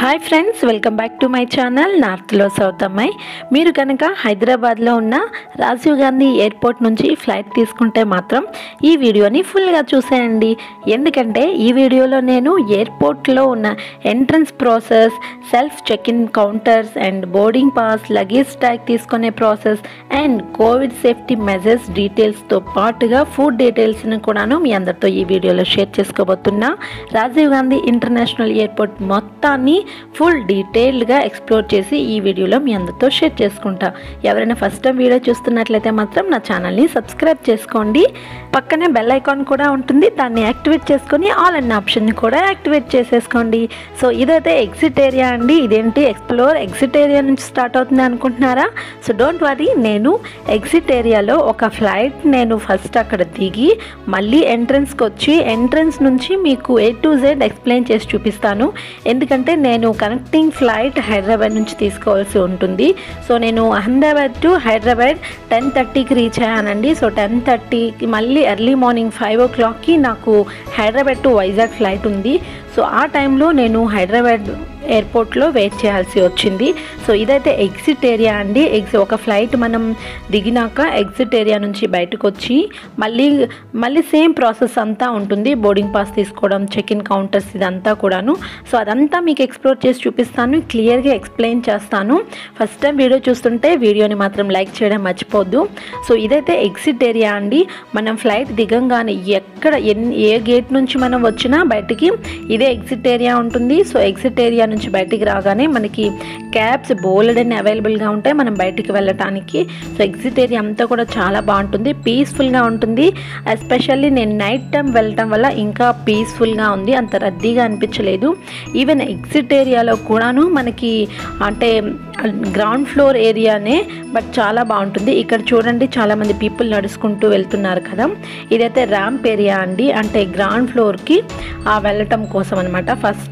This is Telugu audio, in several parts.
hi friends welcome back to my channel నార్త్లో సౌత్ అమ్మాయి మీరు కనుక హైదరాబాద్లో ఉన్న రాజీవ్ గాంధీ ఎయిర్పోర్ట్ నుంచి ఫ్లైట్ తీసుకుంటే మాత్రం ఈ వీడియోని ఫుల్గా చూసేయండి ఎందుకంటే ఈ వీడియోలో నేను ఎయిర్పోర్ట్లో ఉన్న entrance process self check in counters and boarding pass luggage tag తీసుకునే process and covid safety measures డీటెయిల్స్తో పాటుగా ఫుడ్ డీటెయిల్స్ని కూడాను మీ అందరితో ఈ వీడియోలో షేర్ చేసుకోబోతున్నా రాజీవ్ గాంధీ ఇంటర్నేషనల్ ఎయిర్పోర్ట్ మొత్తాన్ని ఫుల్ డీటెయిల్డ్గా ఎక్స్ప్లోర్ చేసి ఈ వీడియోలో మీ అందరితో షేర్ చేసుకుంటా ఎవరైనా ఫస్ట్ టైం వీడియో చూస్తున్నట్లయితే మాత్రం నా ఛానల్ని సబ్స్క్రైబ్ చేసుకోండి పక్కనే బెల్ ఐకాన్ కూడా ఉంటుంది దాన్ని యాక్టివేట్ చేసుకొని ఆల్ అన్న ఆప్షన్ని కూడా యాక్టివేట్ చేసేసుకోండి సో ఇదైతే ఎగ్జిట్ ఏరియా అండి ఇదేంటి ఎక్స్ప్లోర్ ఎగ్జిట్ ఏరియా నుంచి స్టార్ట్ అవుతుంది అనుకుంటున్నారా సో డోంట్ వరీ నేను ఎగ్జిట్ ఏరియాలో ఒక ఫ్లైట్ నేను ఫస్ట్ అక్కడ దిగి మళ్ళీ ఎంట్రన్స్కి వచ్చి ఎంట్రన్స్ నుంచి మీకు ఏ టు జెడ్ ఎక్స్ప్లెయిన్ చేసి చూపిస్తాను ఎందుకంటే నేను కనెక్టింగ్ ఫ్లైట్ హైదరాబాద్ నుంచి తీసుకోవాల్సి ఉంటుంది సో నేను అహ్మదాబాద్ టు హైదరాబాద్ టెన్ థర్టీకి రీచ్ అయ్యానండి సో టెన్ థర్టీకి మళ్ళీ ఎర్లీ మార్నింగ్ ఫైవ్ ఓ క్లాక్కి నాకు హైదరాబాద్ టు వైజాగ్ ఫ్లైట్ ఉంది సో ఆ టైంలో నేను హైదరాబాద్ ఎయిర్పోర్ట్లో వెయిట్ చేయాల్సి వచ్చింది సో ఇదైతే ఎగ్జిట్ ఏరియా అండి ఎగ్జి ఒక ఫ్లైట్ మనం దిగినాక ఎగ్జిట్ ఏరియా నుంచి బయటకు వచ్చి మళ్ళీ మళ్ళీ సేమ్ ప్రాసెస్ అంతా ఉంటుంది బోర్డింగ్ పాస్ తీసుకోవడం చెక్ ఇన్ కౌంటర్స్ ఇదంతా కూడాను సో అదంతా మీకు ఎక్స్ప్లోర్ చేసి చూపిస్తాను క్లియర్గా ఎక్స్ప్లెయిన్ చేస్తాను ఫస్ట్ టైం వీడియో చూస్తుంటే వీడియోని మాత్రం లైక్ చేయడం మర్చిపోద్దు సో ఇదైతే ఎగ్జిట్ ఏరియా అండి మనం ఫ్లైట్ దిగంగానే ఎక్కడ ఎన్ని ఏ గేట్ నుంచి మనం వచ్చినా బయటికి ఇదే ఎగ్జిట్ ఏరియా ఉంటుంది సో ఎగ్జిట్ ఏరియా నుంచి బయటికి రాగానే మనకి క్యాబ్స్ బోల్డ్ అని అవైలబుల్గా ఉంటాయి మనం బయటికి వెళ్ళటానికి సో ఎగ్జిట్ ఏరియా అంతా కూడా చాలా బాగుంటుంది పీస్ఫుల్గా ఉంటుంది ఎస్పెషల్లీ నేను నైట్ టైం వెళ్ళటం వల్ల ఇంకా పీస్ఫుల్గా ఉంది అంత రద్దీగా అనిపించలేదు ఈవెన్ ఎగ్జిట్ ఏరియాలో కూడాను మనకి అంటే గ్రౌండ్ ఫ్లోర్ ఏరియానే బట్ చాలా బాగుంటుంది ఇక్కడ చూడండి చాలామంది పీపుల్ నడుచుకుంటూ వెళ్తున్నారు కదా ఇదైతే ర్యాంప్ ఏరియా అండి అంటే గ్రౌండ్ ఫ్లోర్కి వెళ్ళటం కోసం అనమాట ఫస్ట్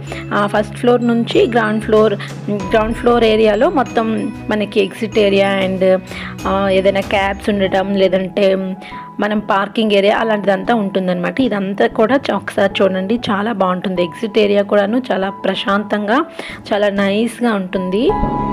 ఫస్ట్ ఫ్లోర్ నుంచి గ్రౌండ్ ఫ్లోర్ గ్రౌండ్ ఫ్లోర్ ఏరియాలో మొత్తం మనకి ఎగ్జిట్ ఏరియా అండ్ ఏదైనా క్యాబ్స్ ఉండటం లేదంటే మనం పార్కింగ్ ఏరియా అలాంటిదంతా ఉంటుందన్నమాట ఇదంతా కూడా ఒకసారి చూడండి చాలా బాగుంటుంది ఎగ్జిట్ ఏరియా కూడాను చాలా ప్రశాంతంగా చాలా నైస్గా ఉంటుంది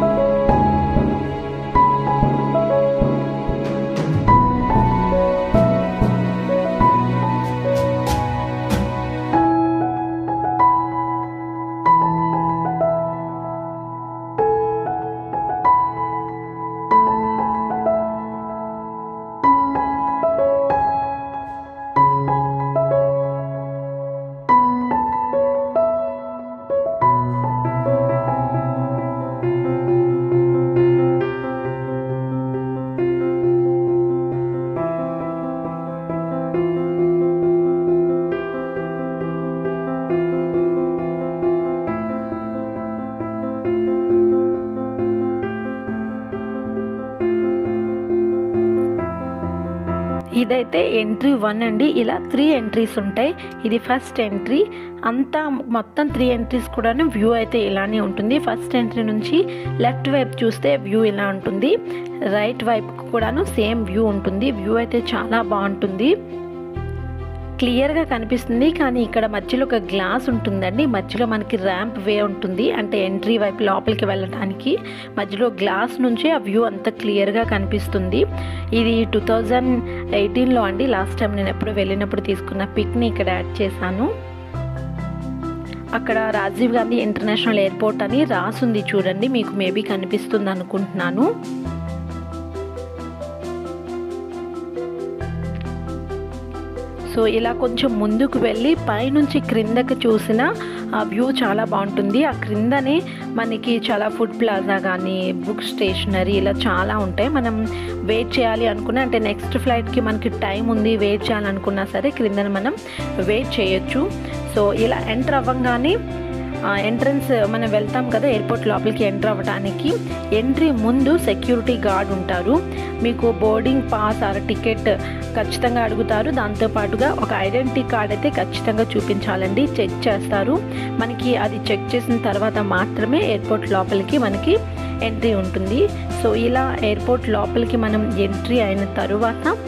ఇదైతే ఎంట్రీ వన్ అండి ఇలా త్రీ ఎంట్రీస్ ఉంటాయి ఇది ఫస్ట్ ఎంట్రీ అంతా మొత్తం త్రీ ఎంట్రీస్ కూడాను వ్యూ అయితే ఇలానే ఉంటుంది ఫస్ట్ ఎంట్రీ నుంచి లెఫ్ట్ వైపు చూస్తే వ్యూ ఇలా ఉంటుంది రైట్ వైపు కూడాను సేమ్ వ్యూ ఉంటుంది వ్యూ అయితే చాలా బాగుంటుంది క్లియర్గా కనిపిస్తుంది కానీ ఇక్కడ మధ్యలో ఒక గ్లాస్ ఉంటుందండి మధ్యలో మనకి ర్యాంప్ వే ఉంటుంది అంటే ఎంట్రీ వైపు లోపలికి వెళ్ళడానికి మధ్యలో గ్లాస్ నుంచి ఆ వ్యూ అంత క్లియర్గా కనిపిస్తుంది ఇది టూ థౌజండ్ ఎయిటీన్లో అండి లాస్ట్ టైం నేను ఎప్పుడు వెళ్ళినప్పుడు తీసుకున్న పిక్ని ఇక్కడ యాడ్ చేశాను అక్కడ రాజీవ్ గాంధీ ఇంటర్నేషనల్ ఎయిర్పోర్ట్ అని రాసుంది చూడండి మీకు మేబీ కనిపిస్తుంది అనుకుంటున్నాను సో ఇలా కొంచెం ముందుకు వెళ్ళి పైనుంచి క్రిందకి చూసిన ఆ వ్యూ చాలా బాగుంటుంది ఆ క్రిందనే మనకి చాలా ఫుడ్ ప్లాజా కానీ బుక్ స్టేషనరీ ఇలా చాలా ఉంటాయి మనం వెయిట్ చేయాలి అనుకున్నా అంటే నెక్స్ట్ ఫ్లైట్కి మనకి టైం ఉంది వెయిట్ చేయాలనుకున్నా సరే క్రిందన మనం వెయిట్ చేయొచ్చు సో ఇలా ఎంటర్ అవ్వగానే ఎంట్రన్స్ మనం వెళ్తాం కదా ఎయిర్పోర్ట్ లోపలికి ఎంటర్ అవ్వడానికి ఎంట్రీ ముందు సెక్యూరిటీ గార్డ్ ఉంటారు మీకు బోర్డింగ్ పాస్ ఆర్ టికెట్ ఖచ్చితంగా అడుగుతారు దాంతోపాటుగా ఒక ఐడెంటిటీ కార్డ్ అయితే ఖచ్చితంగా చూపించాలండి చెక్ చేస్తారు మనకి అది చెక్ చేసిన తర్వాత మాత్రమే ఎయిర్పోర్ట్ లోపలికి మనకి ఎంట్రీ ఉంటుంది సో ఇలా ఎయిర్పోర్ట్ లోపలికి మనం ఎంట్రీ అయిన తరువాత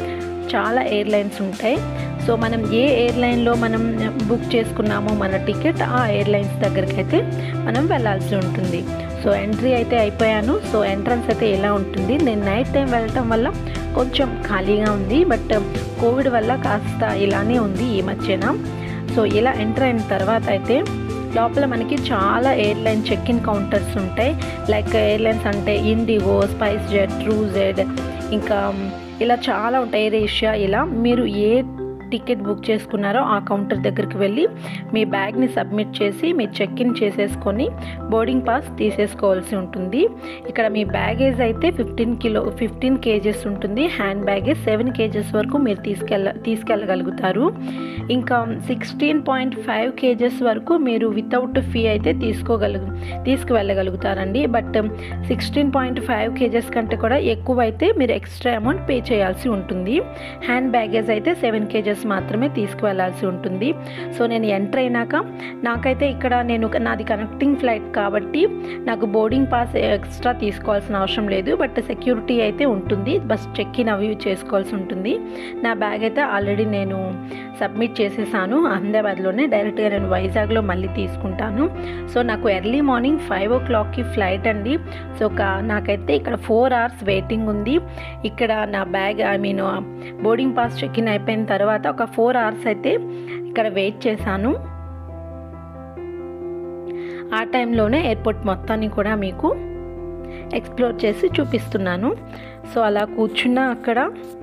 చాలా ఎయిర్లైన్స్ ఉంటాయి సో మనం ఏ ఎయిర్లైన్లో మనం బుక్ చేసుకున్నామో మన టికెట్ ఆ ఎయిర్లైన్స్ దగ్గరికి అయితే మనం వెళ్ళాల్సి ఉంటుంది సో ఎంట్రీ అయితే అయిపోయాను సో ఎంట్రన్స్ అయితే ఎలా ఉంటుంది నేను నైట్ టైం వెళ్ళటం వల్ల కొంచెం ఖాళీగా ఉంది బట్ కోవిడ్ వల్ల కాస్త ఇలానే ఉంది ఈ మధ్యన సో ఇలా ఎంటర్ అయిన తర్వాత అయితే లోపల మనకి చాలా ఎయిర్లైన్ చెక్ ఇన్ కౌంటర్స్ ఉంటాయి లైక్ ఎయిర్లైన్స్ అంటే ఇండిగో స్పైస్ జెట్ ట్రూజెడ్ ఇంకా ఇలా చాలా ఉంటాయి ఎయిర్ ఏషియా ఇలా మీరు ఏ టికెట్ బుక్ చేసుకున్నారో ఆ కౌంటర్ దగ్గరికి వెళ్ళి మీ బ్యాగ్ని సబ్మిట్ చేసి మీ చెక్ ఇన్ చేసేసుకొని బోర్డింగ్ పాస్ తీసేసుకోవాల్సి ఉంటుంది ఇక్కడ మీ బ్యాగేజ్ అయితే ఫిఫ్టీన్ కిలో ఫిఫ్టీన్ కేజెస్ ఉంటుంది హ్యాండ్ బ్యాగేజ్ సెవెన్ కేజెస్ వరకు మీరు తీసుకెళ్ళ తీసుకెళ్ళగలుగుతారు ఇంకా సిక్స్టీన్ పాయింట్ ఫైవ్ కేజెస్ వరకు మీరు వితౌట్ ఫీ అయితే తీసుకోగలుగు తీసుకువెళ్ళగలుగుతారండి but sixteen point five KGs కంటే కూడా ఎక్కువ అయితే మీరు ఎక్స్ట్రా అమౌంట్ పే చేయాల్సి ఉంటుంది హ్యాండ్ బ్యాగేజ్ అయితే సెవెన్ కేజెస్ మాత్రమే తీసుకువెళ్ళాల్సి ఉంటుంది సో నేను ఎంటర్ అయినాక నాకైతే ఇక్కడ నేను నాది కనెక్టింగ్ ఫ్లైట్ కాబట్టి నాకు బోర్డింగ్ పాస్ ఎక్స్ట్రా తీసుకోవాల్సిన అవసరం లేదు బట్ సెక్యూరిటీ అయితే ఉంటుంది బస్ చెక్ ఇన్ అవి చేసుకోవాల్సి ఉంటుంది నా బ్యాగ్ అయితే ఆల్రెడీ నేను సబ్మిట్ చేసేసాను అహ్మదాబాద్లోనే డైరెక్ట్గా నేను వైజాగ్లో మళ్ళీ తీసుకుంటాను సో నాకు ఎర్లీ మార్నింగ్ ఫైవ్ ఓ క్లాక్కి ఫ్లైట్ అండి సో కా- నాకైతే ఇక్కడ ఫోర్ అవర్స్ వెయిటింగ్ ఉంది ఇక్కడ నా bag I mean boarding pass check in అయిపోయిన తర్వాత ఒక ఫోర్ అవర్స్ అయితే ఇక్కడ వెయిట్ చేశాను ఆ టైంలోనే ఎయిర్పోర్ట్ మొత్తాన్ని కూడా మీకు ఎక్స్ప్లోర్ చేసి చూపిస్తున్నాను సో అలా కూర్చున్నా అక్కడ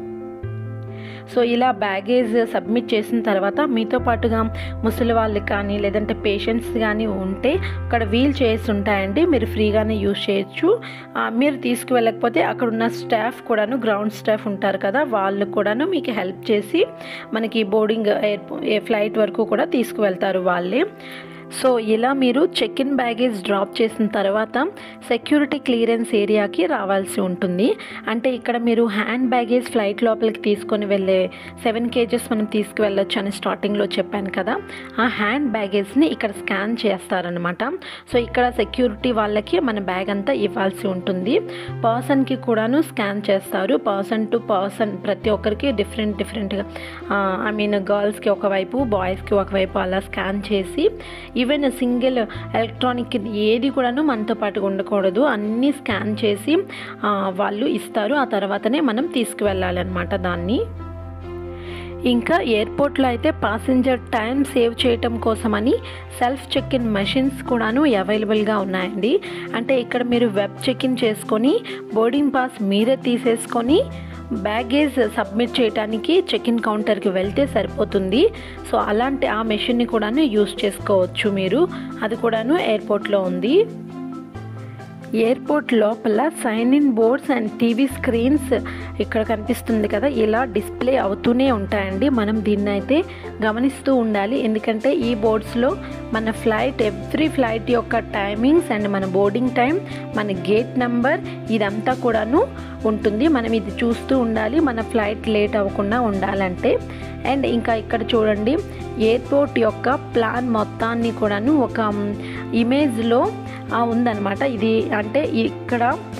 సో ఇలా బ్యాగేజ్ సబ్మిట్ చేసిన తర్వాత మీతో పాటుగా ముసలి వాళ్ళు కానీ లేదంటే పేషెంట్స్ కానీ ఉంటే అక్కడ వీల్ చైర్స్ ఉంటాయండి మీరు ఫ్రీగానే యూజ్ చేయొచ్చు ఆ, మీరు తీసుకువెళ్ళకపోతే అక్కడ ఉన్న స్టాఫ్ కూడాను గ్రౌండ్ స్టాఫ్ ఉంటారు కదా వాళ్ళు కూడాను మీకు హెల్ప్ చేసి మనకి బోర్డింగ్ ఎయిర్పో ఫ్లైట్ వరకు కూడా తీసుకువెళ్తారు వాళ్ళే సో ఇలా మీరు చెక్ ఇన్ బ్యాగేజ్ డ్రాప్ చేసిన తర్వాత సెక్యూరిటీ క్లియరెన్స్ ఏరియాకి రావాల్సి ఉంటుంది అంటే ఇక్కడ మీరు హ్యాండ్ బ్యాగేజ్ ఫ్లైట్ లోపలికి తీసుకొని వెళ్ళే సెవెన్ కేజెస్ మనం తీసుకువెళ్ళొచ్చు అని స్టార్టింగ్లో చెప్పాను కదా ఆ హ్యాండ్ బ్యాగేజ్ని ఇక్కడ స్కాన్ చేస్తారనమాట సో ఇక్కడ సెక్యూరిటీ వాళ్ళకి మన బ్యాగ్ అంతా ఇవ్వాల్సి ఉంటుంది పర్సన్కి కూడాను స్కాన్ చేస్తారు పర్సన్ టు పర్సన్ ప్రతి ఒక్కరికి డిఫరెంట్ డిఫరెంట్గా ఐ మీన్ గర్ల్స్కి ఒకవైపు బాయ్స్కి ఒకవైపు అలా స్కాన్ చేసి ఈవెన్ సింగిల్ ఎలక్ట్రానిక్ ఏది కూడాను మనతో పాటు ఉండకూడదు అన్నీ స్కాన్ చేసి ఆ, వాళ్ళు ఇస్తారు ఆ తర్వాతనే మనం తీసుకువెళ్ళాలన్నమాట దాన్ని ఇంకా ఎయిర్పోర్ట్లో అయితే పాసింజర్ టైం సేవ్ చేయటం కోసమని సెల్ఫ్ చెక్ ఇన్ మెషిన్స్ కూడాను అవైలబుల్గా ఉన్నాయండి అంటే ఇక్కడ మీరు వెబ్ చెక్ ఇన్ చేసుకొని బోర్డింగ్ పాస్ మీరే తీసేసుకొని బ్యాగేజ్ సబ్మిట్ చేయడానికి చెక్ ఇన్ కౌంటర్కి వెళ్తే సరిపోతుంది సో అలాంటి ఆ మెషిన్ని కూడాను యూస్ చేసుకోవచ్చు మీరు అది కూడాను ఎయిర్పోర్ట్లో ఉంది ఎయిర్పోర్ట్ లోపల sign in boards and TV screens ఇక్కడ కనిపిస్తుంది కదా ఇలా డిస్ప్లే అవుతూనే ఉంటాయండి మనం దీన్ని అయితే గమనిస్తూ ఉండాలి ఎందుకంటే ఈ బోర్డ్స్లో మన ఫ్లైట్ ఎవ్రీ ఫ్లైట్ యొక్క టైమింగ్స్ అండ్ మన బోర్డింగ్ టైం మన గేట్ నెంబర్ ఇదంతా కూడాను ఉంటుంది మనం ఇది చూస్తూ ఉండాలి మన ఫ్లైట్ లేట్ అవ్వకుండా ఉండాలంటే అండ్ ఇంకా ఇక్కడ చూడండి ఎయిర్పోర్ట్ యొక్క ప్లాన్ మొత్తాన్ని కూడాను ఒక ఇమేజ్లో ఉందన్నమాట ఇది అంటే ఇక్కడ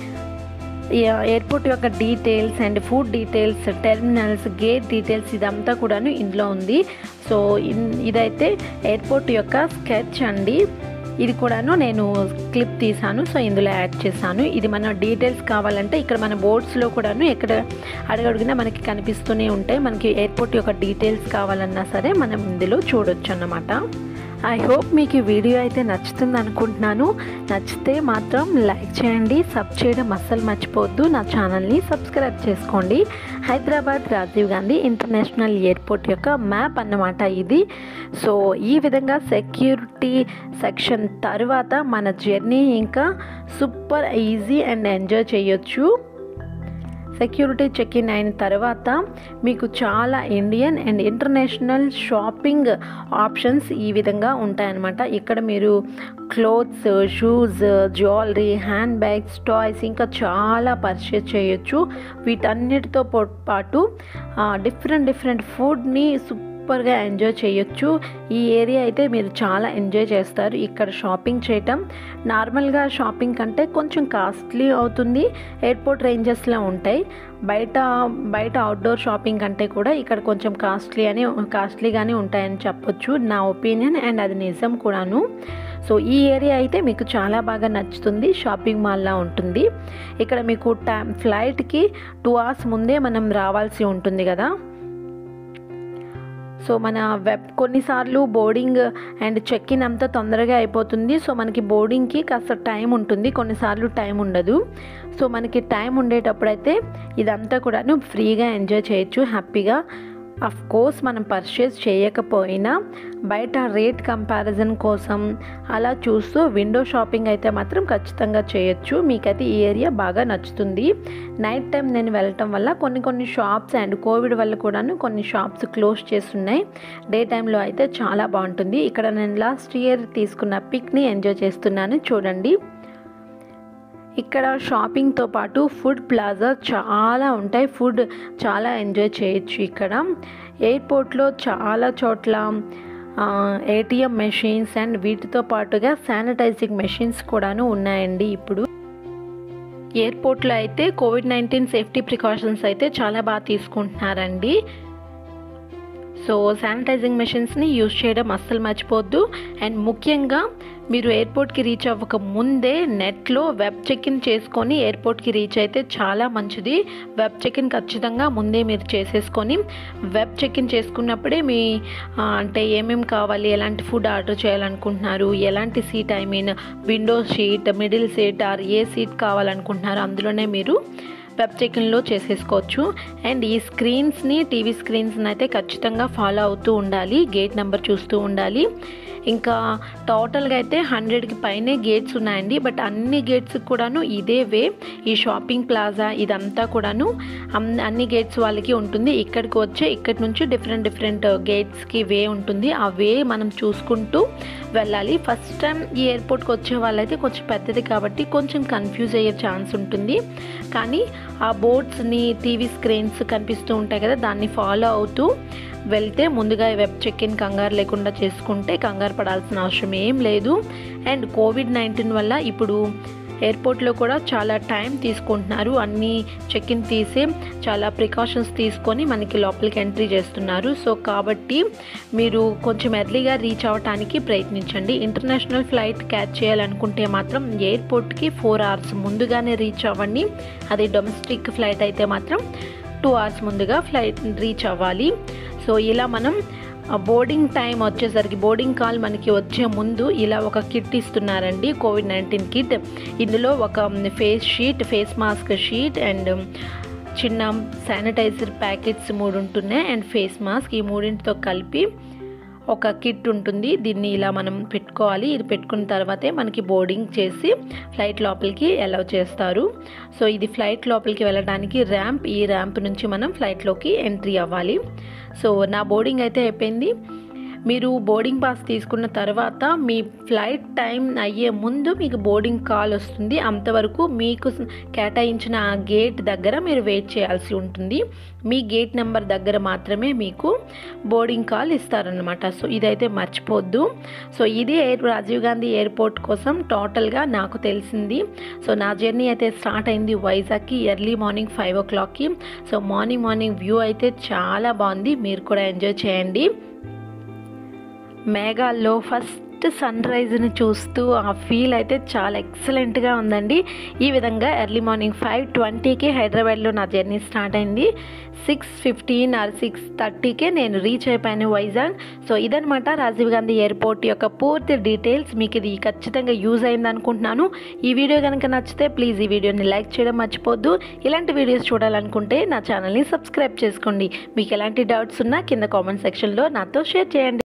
ఈ ఎయిర్పోర్ట్ యొక్క details and food details terminals gate details ఇదంతా కూడాను ఇందులో ఉంది సో ఇన్- ఇదైతే ఎయిర్పోర్ట్ యొక్క స్కెచ్ అండి ఇది కూడాను నేను క్లిప్ తీసాను సో ఇందులో యాడ్ చేశాను ఇది మన డీటెయిల్స్ కావాలంటే ఇక్కడ మన బోర్డ్స్లో కూడాను ఎక్కడ అడగడిగినా మనకి కనిపిస్తూనే ఉంటాయి మనకి ఎయిర్పోర్ట్ యొక్క డీటెయిల్స్ కావాలన్నా సరే మనం ఇందులో చూడొచ్చు అన్నమాట ఐ హోప్ మీకు ఈ వీడియో అయితే నచ్చుతుంది అనుకుంటున్నాను నచ్చితే మాత్రం లైక్ చేయండి సబ్ చేయడం అస్సలు మర్చిపోవద్దు నా ఛానల్ని సబ్స్క్రైబ్ చేసుకోండి హైదరాబాద్ రాజీవ్ గాంధీ ఇంటర్నేషనల్ ఎయిర్పోర్ట్ యొక్క మ్యాప్ అన్నమాట ఇది సో ఈ విధంగా సెక్యూరిటీ సెక్షన్ తర్వాత మన జర్నీ ఇంకా సూపర్ ఈజీ అండ్ ఎంజాయ్ చేయొచ్చు సెక్యూరిటీ చెక్ ఇన్ అయిన తర్వాత మీకు చాలా Indian and international shopping options ఈ విధంగా ఉంటాయన్నమాట ఇక్కడ మీరు clothes shoes jewellery hand bags toys ఇంకా చాలా పర్చేస్ చేయొచ్చు వీటన్నిటితో పో- పాటు డిఫరెంట్ డిఫరెంట్ ఫుడ్ని సూపర్ సూపర్గా ఎంజాయ్ చేయొచ్చు ఈ ఏరియా అయితే మీరు చాలా ఎంజాయ్ చేస్తారు ఇక్కడ షాపింగ్ చేయటం నార్మల్గా షాపింగ్ కంటే కొంచెం కాస్ట్లీ అవుతుంది ఎయిర్పోర్ట్ రేంజెస్లో ఉంటాయి బయట బయట అవుట్డోర్ షాపింగ్ కంటే కూడా ఇక్కడ కొంచెం కాస్ట్లీ అని కాస్ట్లీగానే ఉంటాయని చెప్పొచ్చు నా ఒపీనియన్ అండ్ అది నిజం కూడాను సో ఈ ఏరియా అయితే మీకు చాలా బాగా నచ్చుతుంది షాపింగ్ మాల్లా ఉంటుంది ఇక్కడ మీకు టైం ఫ్లైట్కి టూ అవర్స్ ముందే మనం రావాల్సి ఉంటుంది కదా సో మన వెబ్ కొన్నిసార్లు బోర్డింగ్ అండ్ చెక్ ఇన్ అంతా తొందరగా అయిపోతుంది సో మనకి బోర్డింగ్కి కాస్త టైం ఉంటుంది కొన్నిసార్లు టైం ఉండదు సో మనకి టైం ఉండేటప్పుడైతే ఇదంతా కూడాను ఫ్రీగా ఎంజాయ్ చేయొచ్చు హ్యాపీగా అఫ్ కోర్స్ మనం పర్చేస్ చేయకపోయినా బయట రేట్ కంపారిజన్ కోసం అలా చూస్తూ విండో షాపింగ్ అయితే మాత్రం ఖచ్చితంగా చేయొచ్చు మీకైతే ఈ ఏరియా బాగా నచ్చుతుంది నైట్ టైం నేను వెళ్ళటం వల్ల కొన్ని కొన్ని షాప్స్ అండ్ కోవిడ్ వల్ల కూడాను కొన్ని షాప్స్ క్లోజ్ చేస్తున్నాయి డే టైంలో అయితే చాలా బాగుంటుంది ఇక్కడ నేను లాస్ట్ ఇయర్ తీసుకున్న పిక్ని ఎంజాయ్ చేస్తున్నాను చూడండి ఇక్కడ షాపింగ్తో పాటు ఫుడ్ ప్లాజా చాలా ఉంటాయి ఫుడ్ చాలా ఎంజాయ్ చేయొచ్చు ఇక్కడ ఎయిర్పోర్ట్లో చాలా చోట్ల ఏటీఎం మెషిన్స్ అండ్ వీటితో పాటుగా శానిటైజింగ్ మెషిన్స్ కూడాను ఉన్నాయండి ఇప్పుడు ఎయిర్పోర్ట్లో అయితే కోవిడ్ నైన్టీన్ సేఫ్టీ ప్రికాషన్స్ అయితే చాలా బాగా తీసుకుంటున్నారండి సో శానిటైజింగ్ మెషిన్స్ని యూజ్ చేయడం అస్సలు మర్చిపోవద్దు అండ్ ముఖ్యంగా మీరు ఎయిర్పోర్ట్కి రీచ్ అవ్వక ముందే నెట్లో వెబ్ చెక్ ఇన్ చేసుకొని ఎయిర్పోర్ట్కి రీచ్ అయితే చాలా మంచిది వెబ్ చెక్ ఇన్ ఖచ్చితంగా ముందే మీరు చేసేసుకొని వెబ్ చెక్ ఇన్ చేసుకున్నప్పుడే మీ అంటే ఏమేమి కావాలి ఎలాంటి ఫుడ్ ఆర్డర్ చేయాలనుకుంటున్నారు ఎలాంటి seat I mean window seat middle seat or ఏ సీట్ కావాలనుకుంటున్నారు అందులోనే మీరు వెబ్ చెకిన్లో చేసేసుకోవచ్చు అండ్ ఈ స్క్రీన్స్ని టీవీ స్క్రీన్స్ని అయితే ఖచ్చితంగా ఫాలో అవుతూ ఉండాలి గేట్ నెంబర్ చూస్తూ ఉండాలి ఇంకా టోటల్గా అయితే హండ్రెడ్కి పైనే గేట్స్ ఉన్నాయండి బట్ అన్ని గేట్స్ కూడాను ఇదే వే ఈ షాపింగ్ ప్లాజా ఇదంతా కూడాను అన్ని గేట్స్ వాళ్ళకి ఉంటుంది ఇక్కడికి వచ్చే ఇక్కడి నుంచి డిఫరెంట్ డిఫరెంట్ గేట్స్కి వే ఉంటుంది ఆ వే మనం చూసుకుంటూ వెళ్ళాలి ఫస్ట్ టైం ఈ ఎయిర్పోర్ట్కి వచ్చే వాళ్ళైతే కొంచెం పెద్దది కాబట్టి కొంచెం కన్ఫ్యూజ్ అయ్యే ఛాన్స్ ఉంటుంది కానీ ఆ బోర్డ్స్ని టీవీ స్క్రీన్స్ కనిపిస్తూ ఉంటాయి కదా దాన్ని ఫాలో అవుతూ వెళ్తే ముందుగా వెబ్ చెక్ ఇన్ కంగారు లేకుండా చేసుకుంటే కంగారు పడాల్సిన అవసరం ఏం లేదు అండ్ కోవిడ్ నైన్టీన్ వల్ల ఇప్పుడు ఎయిర్పోర్ట్లో కూడా చాలా టైం తీసుకుంటున్నారు అన్ని చెక్ ఇన్ తీసి చాలా ప్రికాషన్స్ తీసుకొని మనకి లోపలికి ఎంట్రీ చేస్తున్నారు సో కాబట్టి మీరు కొంచెం ఎర్లీగా రీచ్ అవ్వడానికి ప్రయత్నించండి ఇంటర్నేషనల్ ఫ్లైట్ క్యాచ్ చేయాలనుకుంటే మాత్రం ఎయిర్పోర్ట్కి ఫోర్ అవర్స్ ముందుగానే రీచ్ అవ్వండి అది డొమెస్టిక్ ఫ్లైట్ అయితే మాత్రం టూ అవర్స్ ముందుగా ఫ్లైట్ రీచ్ అవ్వాలి సో ఇలా మనం బోర్డింగ్ టైం వచ్చేసరికి బోర్డింగ్ కాల్ మనకి వచ్చే ముందు ఇలా ఒక కిట్ ఇస్తున్నారండి కోవిడ్ నైన్టీన్ కిట్ ఇందులో ఒక face sheet face mask sheet and చిన్న శానిటైజర్ ప్యాకెట్స్ మూడు ఉంటున్నాయి అండ్ ఫేస్ మాస్క్ ఈ మూడింటితో కలిపి ఒక కిట్ ఉంటుంది దీన్ని ఇలా మనం పెట్టుకోవాలి ఇది పెట్టుకున్న తర్వాతే మనకి బోర్డింగ్ చేసి ఫ్లైట్ లోపలికి అలౌ చేస్తారు సో ఇది ఫ్లైట్ లోపలికి వెళ్ళడానికి ర్యాంప్ ఈ ర్యాంప్ నుంచి మనం ఫ్లైట్లోకి ఎంట్రీ అవ్వాలి సో నా బోర్డింగ్ అయితే అయిపోయింది మీరు బోర్డింగ్ పాస్ తీసుకున్న తర్వాత మీ ఫ్లైట్ టైం అయ్యే ముందు మీకు బోర్డింగ్ కాల్ వస్తుంది అంతవరకు మీకు కేటాయించిన ఆ గేట్ దగ్గర మీరు వెయిట్ చేయాల్సి ఉంటుంది మీ గేట్ నెంబర్ దగ్గర మాత్రమే మీకు బోర్డింగ్ కాల్ ఇస్తారనమాట సో ఇదైతే మర్చిపోద్దు సో ఇది ఎయిర్ రాజీవ్ గాంధీ ఎయిర్పోర్ట్ కోసం టోటల్గా నాకు తెలిసింది సో నా జర్నీ అయితే స్టార్ట్ అయింది వైజాగ్కి ఎర్లీ మార్నింగ్ ఫైవ్ ఓ క్లాక్కి సో మార్నింగ్ మార్నింగ్ వ్యూ అయితే చాలా బాగుంది మీరు కూడా ఎంజాయ్ చేయండి మేఘాల్లో ఫస్ట్ సన్ రైజ్ని చూస్తూ ఆ ఫీల్ అయితే చాలా ఎక్సలెంట్గా ఉందండి ఈ విధంగా ఎర్లీ మార్నింగ్ ఫైవ్ ట్వంటీకి హైదరాబాద్లో నా జర్నీ స్టార్ట్ అయింది సిక్స్ ఫిఫ్టీన్ ఆర్ సిక్స్ థర్టీకే నేను రీచ్ అయిపోయాను వైజాగ్ సో ఇదనమాట రాజీవ్ గాంధీ ఎయిర్పోర్ట్ యొక్క పూర్తి డీటెయిల్స్ మీకు ఇది ఖచ్చితంగా యూజ్ అయింది అనుకుంటున్నాను ఈ వీడియో కనుక నచ్చితే ప్లీజ్ ఈ వీడియోని లైక్ చేయడం మర్చిపోద్దు ఇలాంటి వీడియోస్ చూడాలనుకుంటే నా ఛానల్ని సబ్స్క్రైబ్ చేసుకోండి మీకు ఎలాంటి డౌట్స్ ఉన్నా కింద కామెంట్ సెక్షన్లో నాతో షేర్ చేయండి